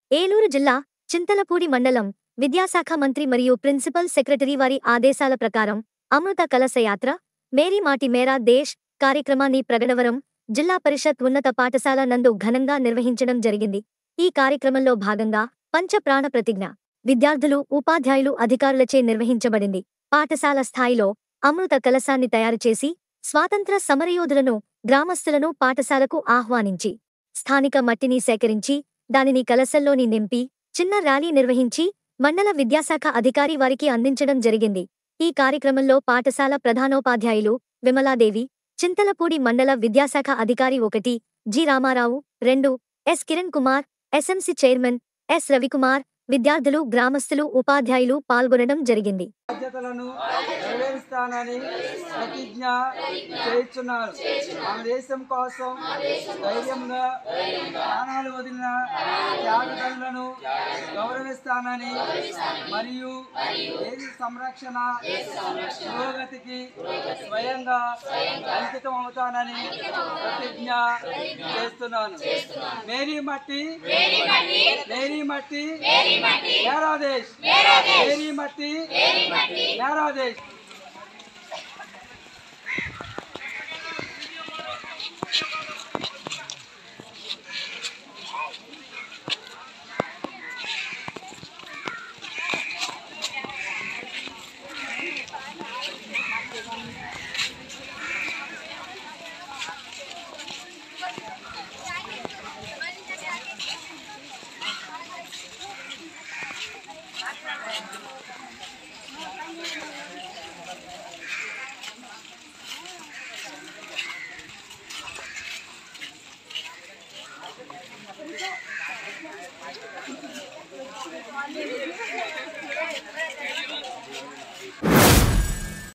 ఏలూరు జిల్లా చింతలపూడి మండలం విద్యాశాఖ మంత్రి మరియు ప్రిన్సిపల్ సెక్రటరీ వారి ఆదేశాల ప్రకారం అమృత కలశయాత్ర మేరీ మాటి మేరా దేశ్ కార్యక్రమాన్ని ప్రగడవరం జిల్లా పరిషత్ ఉన్నత పాఠశాల నందు ఘనంగా నిర్వహించడం జరిగింది ఈ కార్యక్రమంలో భాగంగా పంచ ప్రాణ ప్రతిజ్ఞ విద్యార్థులు ఉపాధ్యాయులు అధికారులచే నిర్వహించబడింది పాఠశాల స్థాయిలో అమృత కలశాన్ని తయారు చేసి స్వాతంత్ర సమరయోధులను గ్రామస్తులను పాఠశాలకు ఆహ్వానించి స్థానిక మట్టిని సేకరించి దానిని కలశంలోని నింపి చిన్న ర్యాలీ నిర్వహించి మండల విద్యాశాఖ అధికారి వారికి అందించడం జరిగింది ఈ కార్యక్రమంలో పాఠశాల ప్రధానోపాధ్యాయులు విమలాదేవి చింతలపూడి మండల విద్యాశాఖ అధికారి ఒకటి జి రామారావు రెండు S Kiran Kumar SMC chairman S Ravikumar విద్యార్థులు గ్రామస్తులు ఉపాధ్యాయులు పాల్గొనడం జరిగింది బాధ్యతలను నెరవేరుస్తానని ప్రతిజ్ఞ చేస్తున్నాను మన దేశం కోసం ధైర్యంగా ప్రాణాలు వదిలిన త్యాగదనులను గౌరవిస్తానని మరియు దేశ సంరక్షణ పురోగతికి స్వయంగా అంకితం అవుతానని ప్రతిజ్ఞ చేస్తున్నాను మేరీ మట్టి మేరీ మట్టి మేరా దేశ్ మేరీ మట్టి మేరా దేశ్